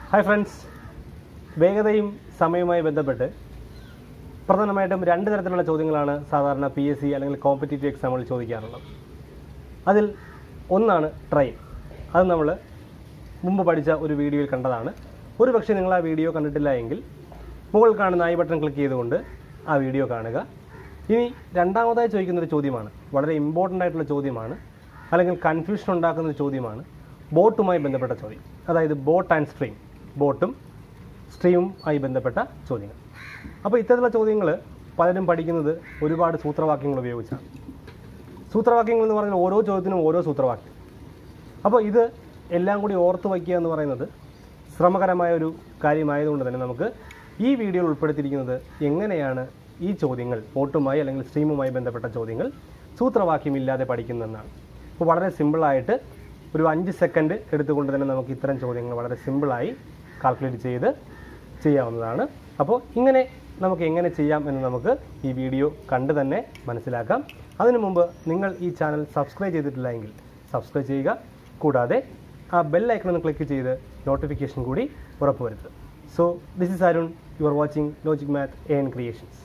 hi friends വേഗതയും സമയവുമായി ബന്ധപ്പെട്ട് പ്രധാനമായിട്ടും രണ്ട് തരത്തിലുള്ള ചോദ്യങ്ങളാണ് സാധാരണ പി എസ് സി അല്ലെങ്കിൽ കോമ്പറ്റേറ്റീവ് എക്സാമുകൾ ചോദിക്കാറുള്ളത് അതിൽ ഒന്നാണ് ട്രെയിൻ അത് നമ്മൾ മുമ്പ് പഠിച്ച ഒരു വീഡിയോയിൽ കണ്ടതാണ് ഒരു പക്ഷേ നിങ്ങൾ ആ വീഡിയോ കണ്ടിട്ടില്ല എങ്കിൽ മുകളിൽ കാണുന്ന ഐ ബട്ടൺ ക്ലിക്ക് ചെയ്തുകൊണ്ട് ആ വീഡിയോ കാണുക ഇനി രണ്ടാമതായി ചോദിക്കുന്ന ഒരു ചോദ്യമാണ് വളരെ ഇമ്പോർട്ടൻ്റ് ആയിട്ടുള്ള ചോദ്യമാണ് അല്ലെങ്കിൽ കൺഫ്യൂഷൻ ഉണ്ടാക്കുന്ന ഒരു ചോദ്യമാണ് ബോട്ടുമായി ബന്ധപ്പെട്ട ചോദ്യം അതായത് ബോട്ട് ആൻഡ് സ്ട്രീം ബോട്ടും സ്ട്രീമും ആയി ബന്ധപ്പെട്ട ചോദ്യങ്ങൾ അപ്പോൾ ഇത്തരത്തിലുള്ള ചോദ്യങ്ങൾ പലരും പഠിക്കുന്നത് ഒരുപാട് സൂത്രവാക്യങ്ങൾ ഉപയോഗിച്ചാണ് സൂത്രവാക്യങ്ങൾ എന്ന് പറഞ്ഞാൽ ഓരോ ചോദ്യത്തിനും ഓരോ സൂത്രവാക്യം അപ്പോൾ ഇത് എല്ലാം കൂടി ഓർത്ത് വയ്ക്കുക എന്ന് പറയുന്നത് ശ്രമകരമായ ഒരു കാര്യമായതുകൊണ്ട് തന്നെ നമുക്ക് ഈ വീഡിയോയിൽ ഉൾപ്പെടുത്തിയിരിക്കുന്നത് എങ്ങനെയാണ് ഈ ചോദ്യങ്ങൾ ബോട്ടുമായി അല്ലെങ്കിൽ സ്ട്രീമുമായി ബന്ധപ്പെട്ട ചോദ്യങ്ങൾ സൂത്രവാക്യമില്ലാതെ പഠിക്കുന്നതെന്നാണ് അപ്പോൾ വളരെ സിമ്പിളായിട്ട് ഒരു അഞ്ച് സെക്കൻഡ് എടുത്തുകൊണ്ട് തന്നെ നമുക്ക് ഇത്തരം ചോദ്യങ്ങൾ വളരെ സിമ്പിളായി കാൽക്കുലേറ്റ് ചെയ്ത് ചെയ്യാവുന്നതാണ് അപ്പോൾ ഇങ്ങനെ നമുക്ക് എങ്ങനെ ചെയ്യാം എന്ന് നമുക്ക് ഈ വീഡിയോ കണ്ട് തന്നെ മനസ്സിലാക്കാം അതിനു മുമ്പ് നിങ്ങൾ ഈ ചാനൽ സബ്സ്ക്രൈബ് ചെയ്തിട്ടില്ല എങ്കിൽ സബ്സ്ക്രൈബ് ചെയ്യുക കൂടാതെ ആ ബെൽ ഐക്കൺ ഒന്ന് ക്ലിക്ക് ചെയ്ത് നോട്ടിഫിക്കേഷൻ കൂടി ഉറപ്പുവരുത്തുക so this is Arun you are watching logic math A N creations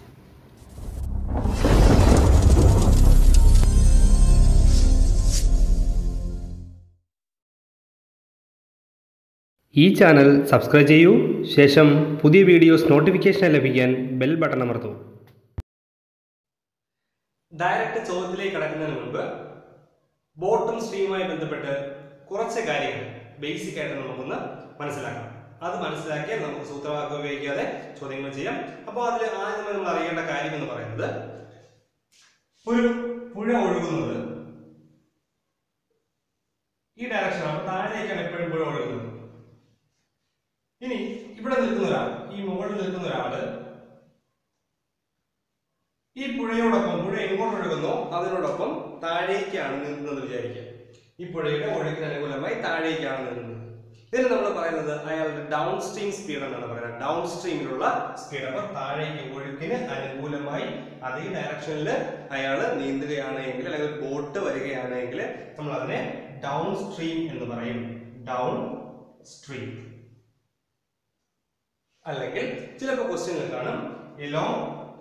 ഈ ചാനൽ സബ്സ്ക്രൈബ് ചെയ്യൂ ശേഷം പുതിയ വീഡിയോസ് നോട്ടിഫിക്കേഷൻ ലഭിക്കാൻ ബെൽ ബട്ടൺ അമർത്തൂ ഡയറക്റ്റ് ചോദ്യത്തിലേക്ക് കടക്കുന്നതിന് മുൻപ് ബോട്ടും സ്ട്രീമുമായി ബന്ധപ്പെട്ട് കുറച്ച് കാര്യങ്ങൾ ബേസിക് ആയിട്ട് നമുക്കൊന്ന് മനസ്സിലാക്കാം അത് മനസ്സിലാക്കിയാൽ നമുക്ക് സൂത്രവാക്യം ഉപയോഗിക്കാതെ ചോദ്യങ്ങൾ ചെയ്യാം അപ്പോൾ അതിൽ ആദ്യം നമ്മൾ അറിയേണ്ട കാര്യം എന്ന് പറയുന്നത് ഒരു പുഴ ഒഴുകുന്നത് ഈ ഡയറക്ഷനാണ് താഴേക്കാണ് എപ്പോഴും പുഴ ഒഴുകുന്നത് ഇനി ഇവിടെ നിൽക്കുന്ന ഒരാൾ ഈ മുകളിൽ നിൽക്കുന്ന ഒരാള് ഈ പുഴയോടൊപ്പം പുഴ എങ്ങോട്ട് ഒഴുകുന്നോ അതിനോടൊപ്പം താഴേക്കാണ് നീന്തുന്നത് വിചാരിക്കുക ഈ പുഴയുടെ ഒഴുക്കിന് അനുകൂലമായി താഴേക്കാണ് നീന്തുന്നത് ഇതിന് നമ്മൾ പറയുന്നത് അയാളുടെ ഡൗൺ സ്ട്രീം സ്പീഡ് എന്നാണ് പറയുന്നത് ഡൗൺ സ്ട്രീമിലുള്ള സ്പീഡ് അപ്പൊ താഴേക്ക് ഒഴുക്കിന് അനുകൂലമായി അതേ ഡയറക്ഷനിൽ അയാൾ നീന്തുകയാണ് എങ്കിൽ അല്ലെങ്കിൽ ബോട്ട് വരികയാണ് എങ്കിൽ നമ്മൾ അതിനെ ഡൗൺ സ്ട്രീം എന്ന് പറയും ഡൗൺ സ്ട്രീം അല്ലെങ്കിൽ ചിലപ്പോൾ ക്വസ്റ്റ്യനിൽ കാണും എലോങ്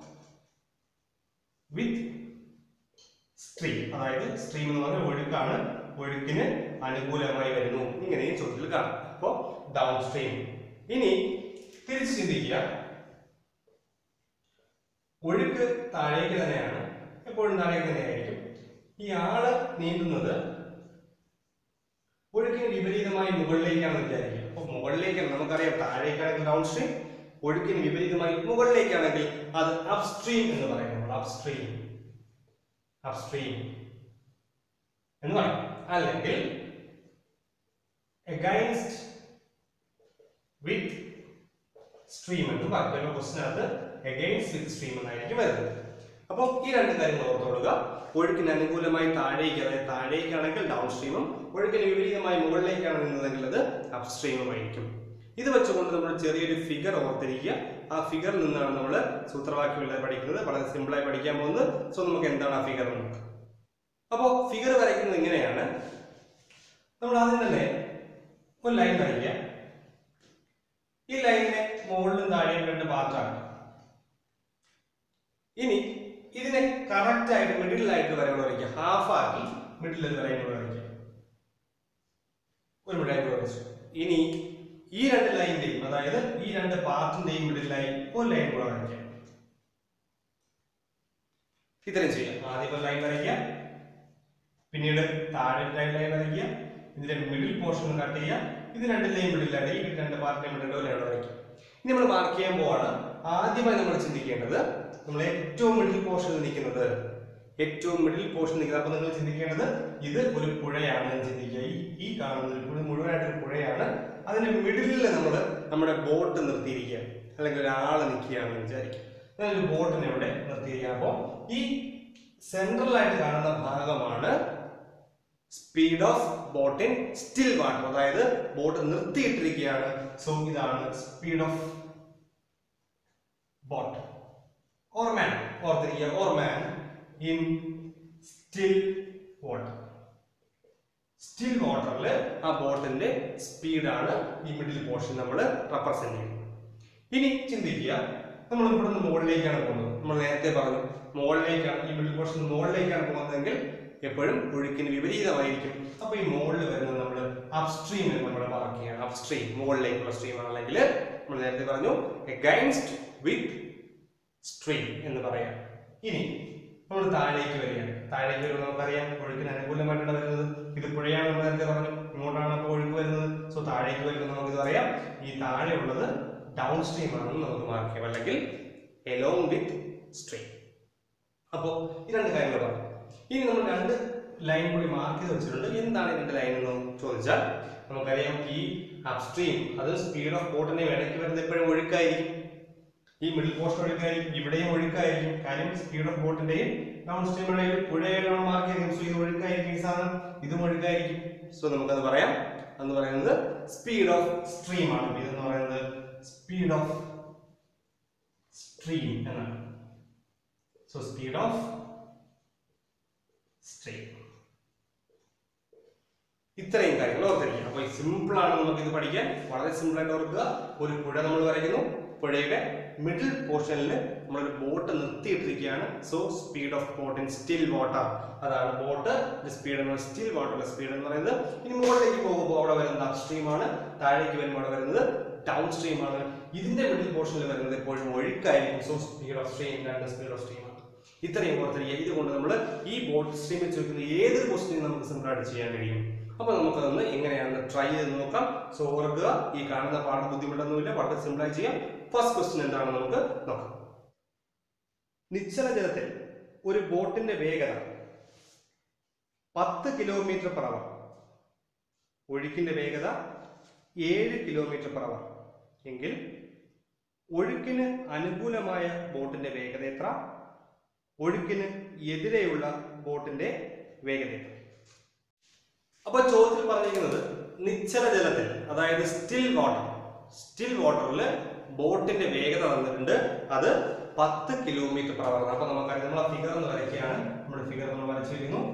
വിത്ത് സ്ട്രീം അതായത് സ്ട്രീം എന്ന് പറഞ്ഞാൽ ഒഴുക്കാണ് ഒഴുക്കിന് അനുകൂലമായി വരുന്നു ഇങ്ങനെയും ചോദ്യത്തിൽ കാണാം അപ്പോൾ ഡൗൺ സ്ട്രീം ഇനി തിരിച്ച് ചിന്തിക്കുക ഒഴുക്ക് താഴേക്ക് തന്നെയാണ് എപ്പോഴും താഴേക്ക് തന്നെയായിരിക്കും ഈ ആള് നീന്തുന്നത് ഒഴുക്കിന് വിപരീതമായി മുകളിലേക്കാണ് വിചാരിക്കുക അപ്പോൾ മുകളിലേക്കാണ് നമുക്കറിയാം താഴേക്കാണെങ്കിൽ ഡൗൺ സ്ട്രീം ഒഴുക്കിന് വിപരീതമായി മുകളിലേക്കാണെങ്കിൽ അത് അപ്സ്ട്രീം എന്ന് പറയും നമ്മൾ അപ്സ്ട്രീം അപ്സ്ട്രീം എന്ന് പറയും അല്ലെങ്കിൽ എഗൈൻസ്റ്റ് വിത്ത് സ്ട്രീം എന്ന് പറയും ക്വസ്റ്റിനകത്ത് എഗൈൻസ്റ്റ് വിത്ത് സ്ട്രീം എന്നായിരിക്കും വരുന്നത് അപ്പോൾ ഈ രണ്ട് കാര്യങ്ങൾ ഓർത്തോളുക ഒഴുക്കിന് അനുകൂലമായി താഴേക്ക് അതായത് താഴേക്കാണെങ്കിൽ ഡൗൺ സ്ട്രീമും ഒഴുക്കിന് വിപരീതമായി മുകളിലേക്കാണ് നിന്നതെങ്കിൽ അത് അപ്സ്ട്രീമുമായിരിക്കും ഇത് വെച്ചുകൊണ്ട് നമ്മൾ ചെറിയൊരു ഫിഗർ ഓർത്തിരിക്കുക ആ ഫിഗറിൽ നിന്നാണ് നമ്മൾ സൂത്രവാക്യമില്ലാതെ പഠിക്കുന്നത് വളരെ സിമ്പിളായി പഠിക്കാൻ പോകുന്നത് സോ നമുക്ക് എന്താണ് ആ ഫിഗർ എന്ന് നോക്കാം അപ്പോൾ ഫിഗർ വരയ്ക്കുന്നത് ഇങ്ങനെയാണ് നമ്മൾ ആദ്യം തന്നെ ഒരു ലൈൻ വരയ്ക്കുക ഈ ലൈനിനെ മുകളിലും താഴെയും രണ്ട് പാർട്ടാണ് ഇനി ഇതിനെ കറക്റ്റ് ആയിട്ട് മിഡിലായിട്ട് വരകൾ വരയ്ക്കുക ഹാഫ് ആക്കി മിഡിൽ വരയും കൂടെ വരയ്ക്കുക ഒരു മിഡിലായിട്ട് വരച്ചു ഇനി ഈ രണ്ട് ലൈനിന്റെയും അതായത് ഈ രണ്ട് പാർട്ടിന്റെയും മിഡിലായി ഒരു ലൈൻ കൂടെ വരയ്ക്കുക ഇത്രയും ചെയ്യാം ആദ്യം ഒരു ലൈൻ വരയ്ക്കുക പിന്നീട് താഴെ ലൈൻ ലൈൻ വരയ്ക്കുക ഇതിന്റെ മിഡിൽ പോർഷൻ കട്ട് ചെയ്യുക ഇത് രണ്ടിന്റെയും മിഡിലായിട്ട് ഈ രണ്ട് പാർട്ടിന്റെയും മിഡിൽ ഒരു ലൈൻ വരയ്ക്കുക ഇനി നമ്മൾ മാർക്ക് ചെയ്യാൻ പോവാണ് ആദ്യമായി നമ്മൾ ചിന്തിക്കേണ്ടത് നമ്മൾ ഏറ്റവും മിഡിൽ പോർഷനിൽ നിൽക്കുന്നത് ഏറ്റവും മിഡിൽ പോർഷൻ നിൽക്കുന്നത് അപ്പൊ നിങ്ങൾ ചിന്തിക്കേണ്ടത് ഇത് ഒരു പുഴയാണ് എന്ന് ചിന്തിക്കുക ഈ ഈ കാണുന്നത് ഒരു പുഴ മുഴുവനായിട്ടൊരു പുഴയാണ് അതിന്റെ മിഡിലിൽ നമ്മൾ നമ്മുടെ ബോട്ട് നിർത്തിയിരിക്കുക അല്ലെങ്കിൽ ഒരാള് നിൽക്കുകയാണെന്ന് വിചാരിക്കും അങ്ങനെ ഒരു ബോട്ടിനെ ഇവിടെ നിർത്തിയിരിക്കുക അപ്പോൾ ഈ സെൻട്രലായിട്ട് കാണുന്ന ഭാഗമാണ് speed of boat in still water അതായത് ബോട്ട് നിർത്തിയിട്ടിരിക്കുകയാണ് സോ ഇതാണ് speed of boat or man ഓർത്തിരിക്കുക or man in still water still വാട്ടറിൽ ആ ബോട്ടിന്റെ സ്പീഡാണ് ഈ മിഡിൽ പോർഷൻ നമ്മൾ റെപ്രസെന്റ് ചെയ്യുന്നത് ഇനി ചിന്തിക്കുക നമ്മൾ ഇവിടെ നിന്ന് മുകളിലേക്കാണ് പോകുന്നത് നമ്മൾ നേരത്തെ പറഞ്ഞു മുകളിലേക്കാണ് ഈ മിഡിൽ പോർഷൻ മുകളിലേക്കാണ് പോകുന്നതെങ്കിൽ എപ്പോഴും ഒഴുക്കിന് വിപരീതമായിരിക്കും അപ്പൊ ഈ മുകളിൽ വരുന്നത് നമ്മൾ അപ്സ്ട്രീം എന്ന് നമ്മൾ മാർക്ക് ചെയ്യണം അപ്സ്ട്രീം മുകളിലേക്കുള്ള സ്ട്രീം ആണെങ്കിൽ നമ്മൾ നേരത്തെ പറഞ്ഞു എഗൈൻസ്റ്റ് വിത്ത് സ്ട്രീം എന്ന് പറയാം ഇനി നമ്മൾ താഴേക്ക് വരികയാണ് താഴേക്ക് വരുമ്പോൾ നമുക്കറിയാം ഒഴുക്കിന് അനുകൂലമായിട്ടാണ് വരുന്നത് ഇത് പുഴയാണ് നമ്മൾ നേരത്തെ പറഞ്ഞു ഇങ്ങോട്ടാണ് അപ്പോൾ ഒഴുക്ക് വരുന്നത് സോ താഴേക്ക് വരുമ്പോൾ നമുക്കിത് അറിയാം ഈ താഴെ ഉള്ളത് ഡൗൺ സ്ട്രീം ആണെന്ന് നമുക്ക് മാർക്ക് ചെയ്യാം അല്ലെങ്കിൽ എലോങ് വിത്ത് സ്ട്രീം അപ്പോൾ ഈ രണ്ട് കാര്യങ്ങൾ പറഞ്ഞു ഇനി നമ്മൾ രണ്ട് ലൈൻ കൂടി മാർക്ക് ചെയ്ത് വെച്ചിട്ടുണ്ട് എന്താണ് ഈ രണ്ട് ലൈൻ എന്ന് ചോദിച്ചാൽ നമുക്കറിയാം ഈ അപ്സ്ട്രീം അത് സ്പീഡ് ഓഫ് ബോട്ടിന്റെ ഇടയ്ക്ക് വരുന്നത് എപ്പോഴും ഒഴുക്കായിരിക്കും ഈ മിഡിൽ പോർഷൻ ഒഴുക്കായിരിക്കും ഇവിടെയും ഒഴുക്കായിരിക്കും കാര്യം സ്പീഡ് ഓഫ് ബോട്ടിന്റെയും ഡൗൺ സ്ട്രീം ഇടയിൽ പുഴയിലാണ് മാർക്ക് ചെയ്തിരിക്കും സോ ഇത് ഒഴുക്കായിരിക്കും ഈ സാധനം ഇതും ഒഴുക്കായിരിക്കും സോ നമുക്കത് പറയാം എന്ന് പറയുന്നത് സ്പീഡ് ഓഫ് സ്ട്രീം ആണ് ഇതെന്ന് പറയുന്നത് സ്പീഡ് ഓഫ് സ്ട്രീം എന്നാണ് സോ സ്പീഡ് ഓഫ് സ്ട്രീം ഇത്രയും കാര്യങ്ങൾ ഓർത്തിരിക്കുക അപ്പൊ സിമ്പിൾ ആണ് നമുക്ക് ഇത് പഠിക്കാൻ വളരെ സിമ്പിൾ ആയിട്ട് ഓർക്കുക ഒരു പുഴ നമ്മൾ വരയ്ക്കുന്നു പുഴയുടെ മിഡിൽ പോർഷനിൽ നമ്മളൊരു ബോട്ട് നിർത്തിയിട്ടിരിക്കുകയാണ് so speed of boat in still water അതാണ് ബോട്ട് സ്പീഡ് എന്ന് സ്റ്റിൽ വാട്ടറിന്റെ സ്പീഡ് എന്ന് പറയുന്നത് ഇനി മുകളിലേക്ക് പോകുമ്പോൾ അവിടെ വരുന്നത് അപ്സ്ട്രീം ആണ് താഴേക്ക് വരുമ്പോൾ അവിടെ വരുന്നത് ഡൗൺ സ്ട്രീം ആണ് ഇതിന്റെ മിഡിൽ പോർഷനിൽ വരുന്നത് എപ്പോഴും ഒഴുക്കായിരിക്കും സോ സ്പീഡ് ഓഫ് സ്ട്രീം രണ്ട് സ്പീഡ് ഓഫ് സ്ട്രീം ആണ് ഇത്രയും ഓർത്തിരിക്കുക ഇതുകൊണ്ട് നമ്മൾ ഈ ബോട്ട് സ്ട്രീമിൽ ചോദിക്കുന്ന ഏതൊരു ക്വസ്റ്റിനും നമുക്ക് സിമ്പിൾ ആയിട്ട് ചെയ്യാൻ കഴിയും അപ്പൊ നമുക്കതൊന്ന് എങ്ങനെയാണെന്ന് ട്രൈ ചെയ്ത് നോക്കാം സോ ഓർക്കുക ഈ കാണുന്ന പാഠ ബുദ്ധിമുട്ടൊന്നുമില്ല വളരെ സിമ്പിൾ ആയി ചെയ്യാം ഫസ്റ്റ് ക്വസ്റ്റ്യൻ എന്താണെന്ന് നമുക്ക് നോക്കാം നിശ്ചല ജലത്തിൽ ഒരു ബോട്ടിന്റെ വേഗത പത്ത് കിലോമീറ്റർ പെർ അവർ ഒഴുക്കിന്റെ വേഗത ഏഴ് കിലോമീറ്റർ പെർ അവർ എങ്കിൽ ഒഴുക്കിന് അനുകൂലമായ ബോട്ടിന്റെ വേഗത എത്ര ഒഴുക്കിന് എതിരെയുള്ള ബോട്ടിന്റെ വേഗത എത്ര അപ്പൊ ചോദ്യത്തിൽ പറഞ്ഞിരിക്കുന്നത് നിശ്ചല ജലത്തിൽ അതായത് സ്റ്റിൽ വാട്ടർ സ്റ്റിൽ വാട്ടറിൽ ബോട്ടിന്റെ വേഗത തന്നിട്ടുണ്ട് അത് പത്ത് കിലോമീറ്റർ പെർ അവർ അപ്പൊ നമുക്കറിയാം നമ്മൾ ആ ഫിഗർ എന്ന് വരയ്ക്കുകയാണ് നമ്മുടെ ഫിഗർ നമ്മൾ വരച്ചിരിക്കുന്നു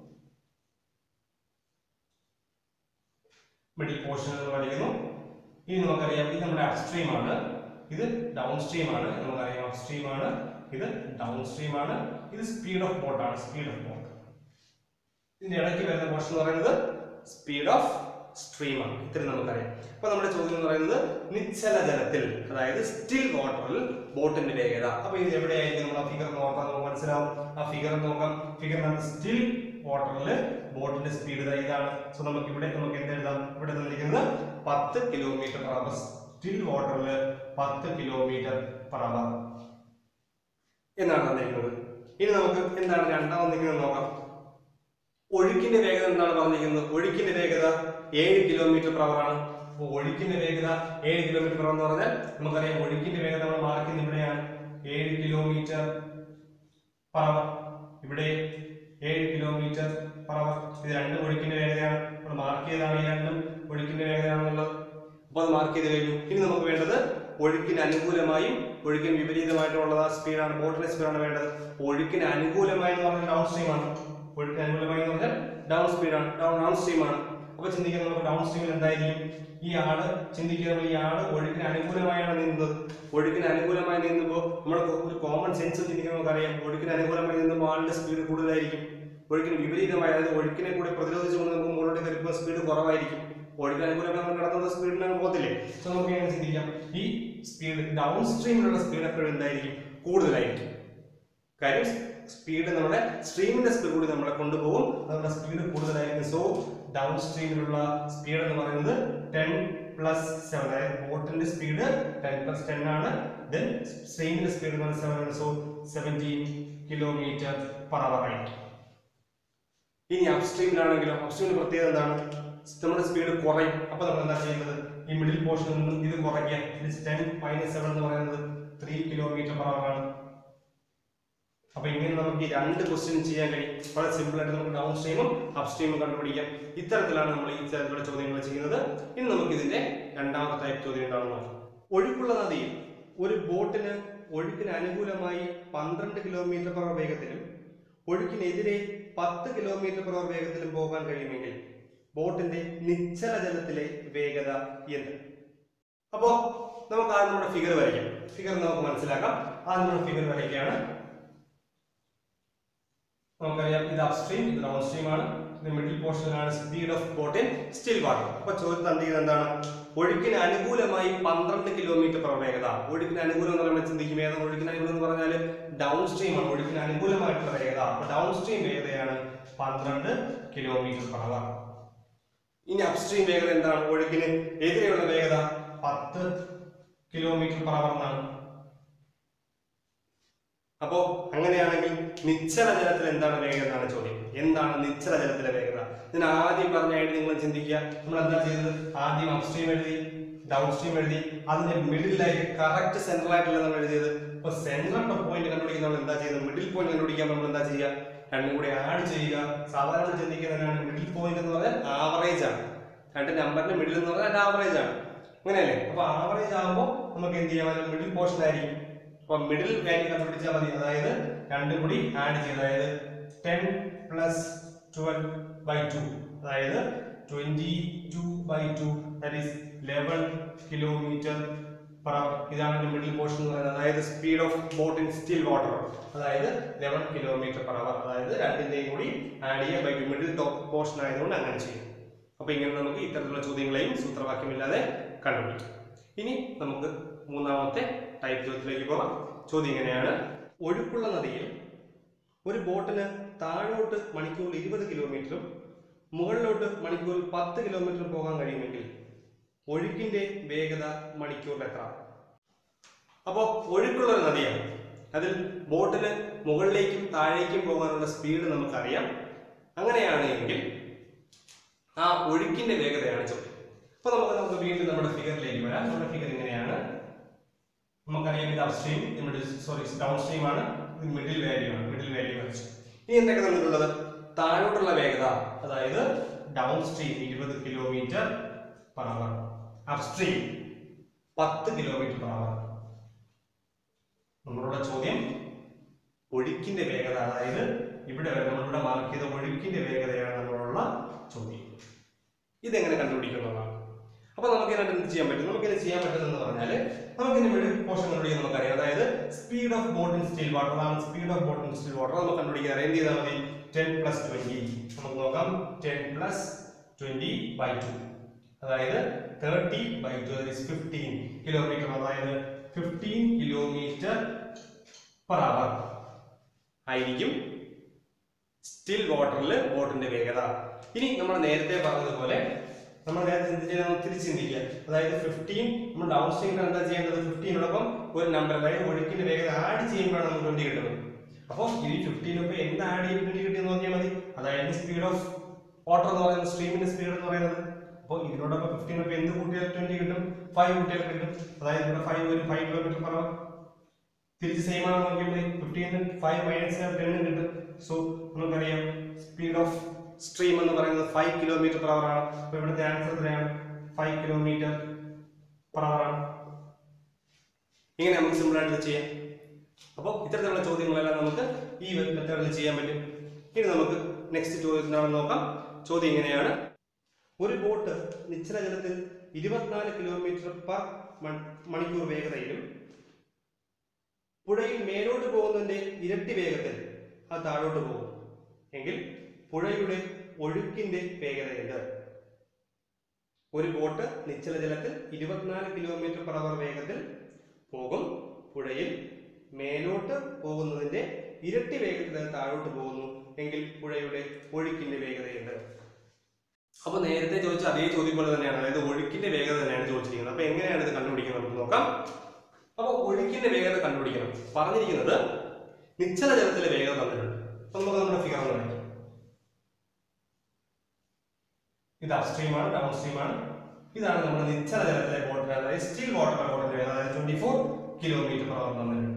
മിഡിൽ പോർഷൻ എന്ന് വരയ്ക്കുന്നു ഇനി നമുക്കറിയാം ഇത് നമ്മുടെ അപ്സ്ട്രീം ആണ് ഇത് ഡൗൺ സ്ട്രീം ആണ് നമുക്കറിയാം അപ്സ്ട്രീം ആണ് ഇത് ഡൗൺ സ്ട്രീം ആണ് ഇത് സ്പീഡ് ഓഫ് ബോട്ട് ആണ് സ്പീഡ് ഓഫ് ബോട്ട് ഇതിന്റെ ഇടയ്ക്ക് വരുന്ന പോർഷൻ എന്ന് പറയുന്നത് സ്പീഡ് ഓഫ് സ്ട്രീം ആണ് ഇത്രയും നമുക്കറിയാം അപ്പൊ നമ്മുടെ ചോദ്യം എന്ന് പറയുന്നത് നിശ്ചല ജലത്തിൽ അതായത് സ്റ്റിൽ വാട്ടറിൽ ബോട്ടിന്റെ വേഗത അപ്പൊ ഇത് എവിടെയായിരിക്കും നമ്മൾ ആ ഫിഗർ നോക്കാം നമുക്ക് മനസ്സിലാവും ആ ഫിഗർ നോക്കാം ഫിഗർ നമ്മൾ സ്റ്റിൽ വാട്ടറിൽ ബോട്ടിന്റെ സ്പീഡ് ഇതാണ് സോ നമുക്ക് ഇവിടെ നമുക്ക് എന്ത് എഴുതാം ഇവിടെ തന്നിരിക്കുന്നത് പത്ത് കിലോമീറ്റർ പെർ അവർ സ്റ്റിൽ വാട്ടറിൽ പത്ത് കിലോമീറ്റർ പെർ അവർ എന്നാണ് തന്നിരിക്കുന്നത് ഇനി നമുക്ക് എന്താണ് രണ്ടാമത് നിൽക്കുന്നത് നോക്കാം ഒഴുക്കിന്റെ വേഗത എന്താണ് പറഞ്ഞിരിക്കുന്നത് ഒഴുക്കിന്റെ വേഗത ഏഴ് കിലോമീറ്റർ പെർ അവർ ആണ് അപ്പോൾ ഒഴുക്കിന്റെ വേഗത ഏഴ് കിലോമീറ്റർ പെർ എന്ന് പറഞ്ഞാൽ നമുക്കറിയാം ഒഴുക്കിന്റെ വേഗത നമ്മൾ മാർക്കുന്നത് ഇവിടെയാണ് ഏഴ് കിലോമീറ്റർ പെർ അവർ ഇവിടെ ഏഴ് കിലോമീറ്റർ പെർ അവർ ഇത് രണ്ടും ഒഴുക്കിന്റെ വേഗതയാണ് നമ്മൾ മാർക്ക് ചെയ്താണ് ഈ രണ്ടും ഒഴുക്കിന്റെ വേഗതയാണെന്നുള്ളത് അപ്പോൾ അത് മാർക്ക് ചെയ്ത് കഴിഞ്ഞു ഇനി നമുക്ക് വേണ്ടത് ഒഴുക്കിന് അനുകൂലമായും ഒഴുക്കിന് വിപരീതമായിട്ടുള്ള സ്പീഡാണ് ബോട്ടിന്റെ സ്പീഡാണ് വേണ്ടത് ഒഴുക്കിന് അനുകൂലമായി എന്ന് പറഞ്ഞാൽ ഡൗൺ സ്ട്രീം ആണ് ഒഴുക്കിന് അനുകൂലമായി എന്ന് പറഞ്ഞാൽ ഡൗൺ സ്പീഡാണ് ഡൗൺ ഡൗൺ സ്ട്രീം ആണ് അപ്പൊ ചിന്തിക്കുക നമുക്ക് ഡൗൺ സ്ട്രീമിൽ എന്തായിരിക്കും ഈ ആള് ചിന്തിക്കുക നമ്മൾ ഈ ആള് ഒഴുക്കിന് അനുകൂലമായാണ് നീന്തുന്നത് ഒഴുക്കിന് അനുകൂലമായി നീന്തുമ്പോൾ നമ്മൾ ഒരു കോമൺ സെൻസ് ചിന്തിക്കുമ്പോൾ നമുക്കറിയാം ഒഴുക്കിന് അനുകൂലമായി നീന്തുമ്പോൾ ആളുടെ സ്പീഡ് കൂടുതലായിരിക്കും ഒഴുക്കിന് വിപരീതമായി അതായത് ഒഴുക്കിനെ കൂടി പ്രതിരോധിച്ചുകൊണ്ട് നമുക്ക് മുകളിലോട്ട് കയറിപ്പോൾ സ്പീഡ് കുറവായിരിക്കും ഒഴുക്കിന് അനുകൂലമായി നമ്മൾ നടത്തുന്ന സ്പീഡിലാണ് പോകത്തില്ലേ സോ നമുക്ക് എങ്ങനെ ചിന്തിക്കാം ഈ സ്പീഡ് ഡൗൺ സ്ട്രീമിലുള്ള സ്പീഡ് എപ്പോഴും എന്തായിരിക്കും കൂടുതലായിരിക്കും കാര്യം സ്പീഡ് നമ്മുടെ സ്ട്രീമിന്റെ സ്പീഡ് കൂടി നമ്മളെ കൊണ്ടുപോകും നമ്മുടെ സ്പീഡ് കൂടുതലായിരിക്കും സോ ഡൗൺ സ്ട്രീമിലുള്ള സ്പീഡ് എന്ന് പറയുന്നത് ടെൻ പ്ലസ് സെവൻ അതായത് ബോട്ടിന്റെ സ്പീഡ് ടെൻ പ്ലസ് ടെൻ ആണ് ദെൻ സ്ട്രീമിന്റെ സ്പീഡ് എന്ന് പറയുന്നത് സെവൻ ആണ് so seventeen kilometre per hour ആയിരിക്കും ഇനി അപ്സ്ട്രീമിലാണെങ്കിലോ അപ്സ്ട്രീമിന്റെ പ്രത്യേകത എന്താണ് നമ്മുടെ സ്പീഡ് കുറയും അപ്പൊ നമ്മൾ എന്താ ചെയ്യുന്നത് ഈ മിഡിൽ പോർഷനിൽ നിന്നും ഇത് കുറയ്ക്കുക ടെൻ മൈനസ് സെവൻ എന്ന് പറയുന്നത് ത്രീ കിലോമീറ്റർ പെർ അവർ ആണ് അപ്പൊ ഇങ്ങനെ നമുക്ക് ഈ രണ്ട് ക്വസ്റ്റ്യൻ ചെയ്യാൻ കഴിയും വളരെ സിമ്പിൾ ആയിട്ട് നമുക്ക് ഡൗൺ സ്ട്രീമും അപ് സ്ട്രീമും കണ്ടുപിടിക്കാം ഇത്തരത്തിലാണ് നമ്മൾ ഈ തരത്തിലുള്ള ചോദ്യങ്ങൾ ചെയ്യുന്നത് ഇനി നമുക്ക് ഇതിന്റെ രണ്ടാമത്തെ ടൈപ്പ് ചോദ്യം എന്താണെന്ന് നോക്കാം ഒഴുക്കുള്ള നദിയിൽ ഒരു ബോട്ടിന് ഒഴുക്കിന് അനുകൂലമായി പന്ത്രണ്ട് കിലോമീറ്റർ പെർ വേഗത്തിലും ഒഴുക്കിനെതിരെ പത്ത് കിലോമീറ്റർ പെർ വേഗത്തിലും പോകാൻ കഴിയുമെങ്കിൽ ബോട്ടിന്റെ നിശ്ചല ജലത്തിലെ വേഗത എന്ത് അപ്പോ നമുക്ക് ആദ്യം നമ്മുടെ ഫിഗർ വരയ്ക്കാം ഫിഗർ നമുക്ക് മനസ്സിലാക്കാം ആദ്യം നമ്മൾ ഫിഗർ വരയ്ക്കുകയാണ് നമുക്കറിയാം ഇത് അപ്സ്ട്രീം ഇത് ഡൗൺ സ്ട്രീം ആണ് ഇത് മിഡിൽ പോർഷനിലാണ് speed of boat in still water അപ്പൊ ചോദ്യം തന്നിരിക്കുന്നത് എന്താണ് ഒഴുക്കിന് അനുകൂലമായി പന്ത്രണ്ട് കിലോമീറ്റർ പെർ വേഗത ഒഴുക്കിന് അനുകൂലം എന്ന് പറയുമ്പോൾ ചിന്തിക്കും ഏതാണ് ഒഴുക്കിന് അനുകൂലം എന്ന് പറഞ്ഞാൽ ഡൗൺ സ്ട്രീം ആണ് ഒഴുക്കിന് അനുകൂലമായിട്ടുള്ള വേഗത അപ്പൊ ഡൗൺ സ്ട്രീം വേഗതയാണ് പന്ത്രണ്ട് കിലോമീറ്റർ പെർ അവർ ഇനി അപ്സ്ട്രീം വേഗത എന്താണ് ഒഴുക്കിന് എതിരെയുള്ള വേഗത പത്ത് കിലോമീറ്റർ പെർ അവർ എന്നാണ് അപ്പോ അങ്ങനെയാണെങ്കിൽ നിശ്ചല ജലത്തിൽ എന്താണ് വേഗത എന്നാണ് ചോദ്യം എന്താണ് നിശ്ചല ജലത്തിലെ വേഗത ഞാൻ ആദ്യം പറഞ്ഞായിട്ട് നിങ്ങൾ ചിന്തിക്കുക നമ്മൾ എന്താ ചെയ്തത് ആദ്യം അപ്സ്ട്രീം എഴുതി ഡൗൺ സ്ട്രീം എഴുതി അതിന്റെ മിഡിലായിട്ട് കറക്റ്റ് സെൻട്രൽ ആയിട്ടല്ല നമ്മൾ എഴുതിയത് അപ്പൊ സെൻട്രൽ പോയിന്റ് കണ്ടുപിടിക്കാൻ നമ്മൾ എന്താ ചെയ്യുന്നത് മിഡിൽ പോയിന്റ് കണ്ടുപിടിക്കാൻ നമ്മൾ എന്താ ചെയ്യുക രണ്ടും കൂടി ആഡ് ചെയ്യുക സാധാരണ ചിന്തിക്കുന്നതിനാണ് മിഡിൽ പോയിന്റ് എന്ന് പറഞ്ഞാൽ ആവറേജ് ആണ് രണ്ട് നമ്പറിന്റെ മിഡിൽ എന്ന് പറഞ്ഞാൽ ആവറേജ് ആണ് അങ്ങനെയല്ലേ അപ്പൊ ആവറേജ് ആകുമ്പോൾ നമുക്ക് എന്ത് ചെയ്യാൻ മിഡിൽ പോർഷൻ ആയിരിക്കും അപ്പൊ മിഡിൽ വാല്യൂ കണ്ടുപിടിച്ചാൽ മതി അതായത് രണ്ടും കൂടി ആഡ് ചെയ്യുക അതായത് ten plus twelve by two അതായത് twenty two by two that is eleven kilometre per hour ഇതാണ് മിഡിൽ പോർഷൻ എന്ന് പറയുന്നത് അതായത് speed of boat in still water അതായത് ലെവൻ കിലോമീറ്റർ പെർ അവർ അതായത് രണ്ടിന്റെയും കൂടി ആഡ് ചെയ്യുക by two middle top portion ആയതുകൊണ്ട് അങ്ങനെ ചെയ്യും അപ്പൊ ഇങ്ങനെ നമുക്ക് ഇത്തരത്തിലുള്ള ചോദ്യങ്ങളെയും സൂത്രവാക്യമില്ലാതെ കണ്ടുപിടിക്കാം ഇനി നമുക്ക് മൂന്നാമത്തെ ടൈപ്പ് ചോദ്യത്തിലേക്ക് പോകാം ചോദ്യം ഇങ്ങനെയാണ് ഒഴുക്കുള്ള നദിയിൽ ഒരു ബോട്ടിന് താഴോട്ട് മണിക്കൂറിൽ ഇരുപത് കിലോമീറ്ററും മുകളിലോട്ട് മണിക്കൂറിൽ പത്ത് കിലോമീറ്റർ പോകാൻ കഴിയുമെങ്കിൽ ഒഴുക്കിന്റെ വേഗത മണിക്കൂറിൽ എത്ര അപ്പോൾ ഒഴുക്കുള്ള ഒരു നദിയാണ് അതിൽ ബോട്ടിന് മുകളിലേക്കും താഴേക്കും പോകാനുള്ള സ്പീഡ് നമുക്കറിയാം അങ്ങനെയാണ് എങ്കിൽ ആ ഒഴുക്കിന്റെ വേഗതയാണ് ചോദ്യം അപ്പൊ നമുക്ക് നമുക്ക് വീണ്ടും നമ്മുടെ ഫിഗറിലേക്ക് വരാം നമ്മുടെ ഫിഗർ ഇങ്ങനെയാണ് നമുക്കറിയാം ഇത് അപ്സ്ട്രീം നമ്മുടെ സോറി ഡൗൺ സ്ട്രീം ആണ് ഇത് മിഡിൽ വാല്യൂ ആണ് മിഡിൽ വാല്യൂ വരച്ചു ഇനി എന്തൊക്കെ തന്നിട്ടുള്ളത് താഴോട്ടുള്ള വേഗത അതായത് ഡൗൺ സ്ട്രീം ഇരുപത് കിലോമീറ്റർ പെർ അവർ അപ്സ്ട്രീം പത്ത് കിലോമീറ്റർ പെർ അവർ നമ്മളുടെ ചോദ്യം ഒഴുക്കിന്റെ വേഗത അതായത് ഇവിടെ വരെ നമ്മളിവിടെ മാർക്ക് ചെയ്ത ഒഴുക്കിന്റെ വേഗതയാണ് നമ്മളുള്ള ചോദ്യം ഇതെങ്ങനെ കണ്ടുപിടിക്കുന്നതാണ് അപ്പൊ നമുക്ക് ഇതിനകത്ത് എന്ത് ചെയ്യാൻ പറ്റും നമുക്ക് ഇത് ചെയ്യാൻ പറ്റുന്നത് പറഞ്ഞാൽ നമുക്ക് ഇതിന്റെ മിഡിൽ പോർഷൻ കണ്ടുപിടിക്കാൻ നമുക്കറിയാം അതായത് speed of boat in still water അതാണ് speed of boat in still water നമുക്ക് കണ്ടുപിടിക്കാൻ എന്ത് ചെയ്താൽ മതി ടെൻ പ്ലസ് ട്വന്റി നമുക്ക് നോക്കാം ten plus twenty by two അതായത് thirty by two fifteen kilometre അതായത് ഫിഫ്റ്റീൻ കിലോമീറ്റർ പെർ അവർ ആയിരിക്കും സ്റ്റിൽ വാട്ടറിൽ ബോട്ടിന്റെ വേഗത ഇനി നമ്മൾ നേരത്തെ പറഞ്ഞതുപോലെ നമ്മൾ നേരത്തെ ചിന്തിച്ചാൽ നമ്മൾ തിരിച്ച് ചിന്തിക്കുക അതായത് ഫിഫ്റ്റീൻ നമ്മൾ ഡൗൺ സ്ട്രീമിൽ എന്താ ചെയ്യേണ്ടത് ഫിഫ്റ്റീനോടൊപ്പം ഒരു നമ്പർ അതായത് ഒഴുക്കിന്റെ വേഗത ആഡ് ചെയ്യുമ്പോഴാണ് നമുക്ക് ട്വന്റി കിട്ടുന്നത് അപ്പോൾ ഈ ഫിഫ്റ്റീനൊപ്പം എന്ത് ആഡ് ചെയ്ത് ട്വന്റി കിട്ടിയെന്ന് നോക്കിയാൽ മതി അതായത് സ്പീഡ് ഓഫ് വാട്ടർ എന്ന് പറയുന്നത് സ്ട്രീമിന്റെ സ്പീഡ് എന്ന് പറയുന്നത് അപ്പോൾ ഇതിനോടൊപ്പം ഫിഫ്റ്റീനൊപ്പം എന്ത് കൂട്ടിയാൽ ട്വന്റി കിട്ടും ഫൈവ് കൂട്ടിയാൽ കിട്ടും അതായത് ഇവിടെ ഫൈവ് വരും ഫൈവ് കിലോമീറ്റർ പെർ അവർ തിരിച്ച് സെയിം ആണ് നോക്കിയപ്പോൾ ഫിഫ്റ്റീന് ഫൈവ് മൈനസ് ടെന്ന് കിട്ടും സോ നമുക്കറിയാം സ്പീഡ് ഓഫ് സ്ട്രീം എന്ന് പറയുന്നത് ഫൈവ് കിലോമീറ്റർ പെർ അവർ ആണ് അപ്പോൾ ഇവിടുത്തെ ആൻസർ എത്രയാണ് ഫൈവ് കിലോമീറ്റർ പെർ അവർ ആണ് ഇങ്ങനെ നമുക്ക് സിമ്പിൾ ആയിട്ട് ചെയ്യാം അപ്പോൾ ഇത്തരത്തിലുള്ള ചോദ്യങ്ങളെല്ലാം നമുക്ക് ഈ മെത്തേഡിൽ ചെയ്യാൻ പറ്റും ഇനി നമുക്ക് നെക്സ്റ്റ് ചോദ്യം എന്താണെന്ന് നോക്കാം ചോദ്യം ഇങ്ങനെയാണ് ഒരു ബോട്ട് നിശ്ചല ജലത്തിൽ ഇരുപത്തിനാല് കിലോമീറ്റർ പെർ മണിക്കൂർ വേഗതയിലും പുഴയിൽ മേലോട്ട് പോകുന്നതിന്റെ ഇരട്ടി വേഗത്തിൽ അത് താഴോട്ട് പോകും എങ്കിൽ പുഴയുടെ ഒഴുക്കിന്റെ വേഗത എന്ത് ഒരു ബോട്ട് നിശ്ചല ജലത്തിൽ ഇരുപത്തിനാല് കിലോമീറ്റർ പെർ അവർ വേഗത്തിൽ പോകും പുഴയിൽ മേലോട്ട് പോകുന്നതിന്റെ ഇരട്ടി വേഗത്തിൽ അത് താഴോട്ട് പോകുന്നു എങ്കിൽ പുഴയുടെ ഒഴുക്കിന്റെ വേഗത എന്ത് അപ്പൊ നേരത്തെ ചോദിച്ച അതേ ചോദ്യം പോലെ തന്നെയാണ് അതായത് ഒഴുക്കിന്റെ വേഗത തന്നെയാണ് ചോദിച്ചിരിക്കുന്നത് അപ്പൊ എങ്ങനെയാണ് ഇത് കണ്ടുപിടിക്കുന്നത് നമുക്ക് നോക്കാം അപ്പൊ ഒഴുക്കിന്റെ വേഗത കണ്ടുപിടിക്കണം പറഞ്ഞിരിക്കുന്നത് നിശ്ചല ജലത്തിലെ വേഗത തന്നിട്ടുണ്ട് അപ്പൊ നമുക്ക് നമ്മുടെ ഫിഗർ ഒന്ന് കാണിക്കാം ഇത് അപ്സ്ട്രീം ആണ് ഡൗൺ സ്ട്രീം ആണ് ഇതാണ് നമ്മുടെ നിശ്ചല ജലത്തിലെ ബോട്ടിന്റെ അതായത് സ്റ്റിൽ വാട്ടർ ബോട്ടിന്റെ വേഗത അതായത് twenty four kilometre per hour തന്നിട്ടുണ്ട്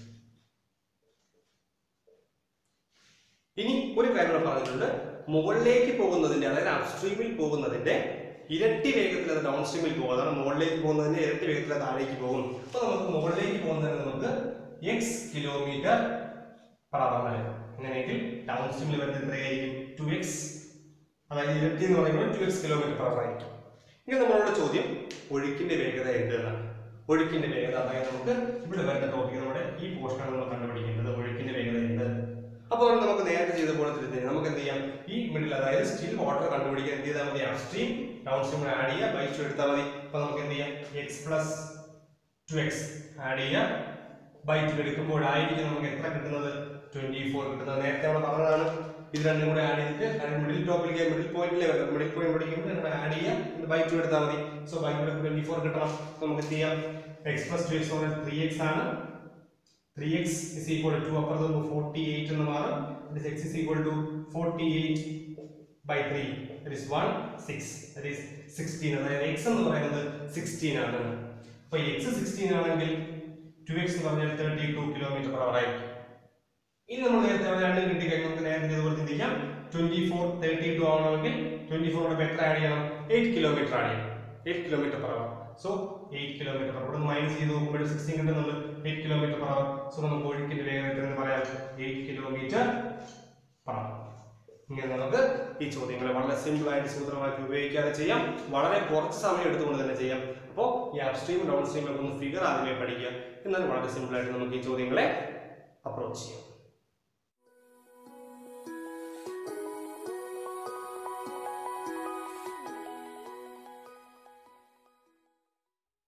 ഇനി ഒരു കാര്യം കൂടെ പറഞ്ഞിട്ടുണ്ട് മുകളിലേക്ക് പോകുന്നതിന്റെ അതായത് അപ്സ്ട്രീമിൽ പോകുന്നതിന്റെ ഇരട്ടി വേഗത്തിൽ അത് ഡൗൺ സ്ട്രീമിൽ പോകും അതാണ് മുകളിലേക്ക് പോകുന്നതിന്റെ ഇരട്ടി വേഗത്തിൽ അത് താഴേക്ക് പോകും അപ്പൊ നമുക്ക് മുകളിലേക്ക് പോകുന്നതിന് നമുക്ക് എക്സ് കിലോമീറ്റർ പെർ അവർ അങ്ങനെയെങ്കിൽ ഡൗൺ സ്ട്രീമിൽ വരുന്നത് എത്രയായിരിക്കും ടു എക്സ് അതായത് ഇരട്ടി എന്ന് പറയുമ്പോൾ two X kilometre per hour ആയിരിക്കും ഇനി നമ്മളോട് ചോദ്യം ഒഴുക്കിന്റെ വേഗത എന്ത് എന്നാണ് ഒഴുക്കിന്റെ വേഗത അതായത് നമുക്ക് ഇവിടെ വരുന്ന ടോപ്പിക് നമ്മുടെ ഈ പോർഷനാണ് നമ്മൾ കണ്ടുപിടിക്കേണ്ടത് ഒഴുക്കിന്റെ വേഗത എന്ത് അപ്പോൾ നമുക്ക് നേരത്തെ ചെയ്ത പോലെ തന്നെ നമുക്ക് എന്ത് ചെയ്യാം ഈ മിഡിൽ അതായത് സ്റ്റിൽ വാട്ടർ കണ്ടുപിടിക്കാൻ എന്ത് ചെയ്താൽ മതി അപ്സ്ട്രീം ഡൗൺ സ്ട്രീം ആഡ് ചെയ്യുക ബൈ ടു എടുത്താൽ മതി അപ്പോൾ നമുക്ക് എന്ത് ചെയ്യാം X plus two X add ചെയ്യുക ബൈ ടു എടുക്കുമ്പോഴായിരിക്കും നമുക്ക് എത്ര കിട്ടുന്നത് ട്വന്റി ഫോർ കിട്ടുന്നത് നേരത്തെ നമ്മൾ പറഞ്ഞതാണ് ഇത് രണ്ടും കൂടെ ആഡ് ചെയ്തിട്ട് മിഡിൽ ടോപ്പിലേക്ക് മിഡിൽ പോയിന്റിലെ വരും മിഡിൽ പോയിന്റ് പഠിക്കുമ്പോൾ നമ്മൾ ആഡ് ചെയ്യാം ബൈ ടു എടുത്താൽ മതി so by two twenty four കിട്ടണം So നമുക്ക് എന്ത് ചെയ്യാം എക്സ് പ്ലസ് ടു എക്സ് പറഞ്ഞാൽ ത്രീ എക്സ് ആണ് three X is equal to അപ്പുറത്ത് ഫോർട്ടി എയ്റ്റ് എന്ന് മാറും X is equal to forty eight by three that is one six that is sixteen അതായത് എക്സ് എന്ന് പറയുന്നത് സിക്സ്റ്റീൻ ആണ് അപ്പൊ എക്സ് സിക്സ്റ്റീൻ ആണെങ്കിൽ ടു എക്സ് എന്ന് പറഞ്ഞാൽ thirty two kilometre per hour ആയിരിക്കും ഇനി നമ്മൾ നേരത്തെ അവിടെ രണ്ടും കിട്ടി കഴിഞ്ഞാൽ നമുക്ക് നേരത്തെ ഇതുപോലെ ചിന്തിക്കാം ട്വന്റി ഫോർ തേർട്ടി ടു ആവണമെങ്കിൽ ട്വന്റി ഫോറോട് എത്ര ആഡ് ചെയ്യണം എയ്റ്റ് കിലോമീറ്റർ ആഡ് ചെയ്യണം eight kilometre per hour so eight kilometre per അവിടെ മൈനസ് ചെയ്ത് നോക്കുമ്പോൾ സിക്സ്റ്റീൻ കിട്ടുന്നത് eight kilometre per hour so നമുക്ക് ഒഴുക്കിന്റെ വേഗത എത്ര എന്ന് പറയാം എയ്റ്റ് കിലോമീറ്റർ പെർ അവർ ഇങ്ങനെ നമുക്ക് ഈ ചോദ്യങ്ങളെ വളരെ സിമ്പിൾ ആയിട്ട് സൂത്രമാക്കി ഉപയോഗിക്കാതെ ചെയ്യാം വളരെ കുറച്ച് സമയം എടുത്തുകൊണ്ട് തന്നെ ചെയ്യാം അപ്പോൾ ഈ അപ്സ്ട്രീം ഡൗൺ സ്ട്രീം ഒക്കെ ഒന്ന് ഫിഗർ ആദ്യമേ പഠിക്കുക എന്നാൽ വളരെ സിമ്പിൾ ആയിട്ട് നമുക്ക് ഈ ചോദ്യങ്ങളെ അപ്രോച്ച് ചെയ്യാം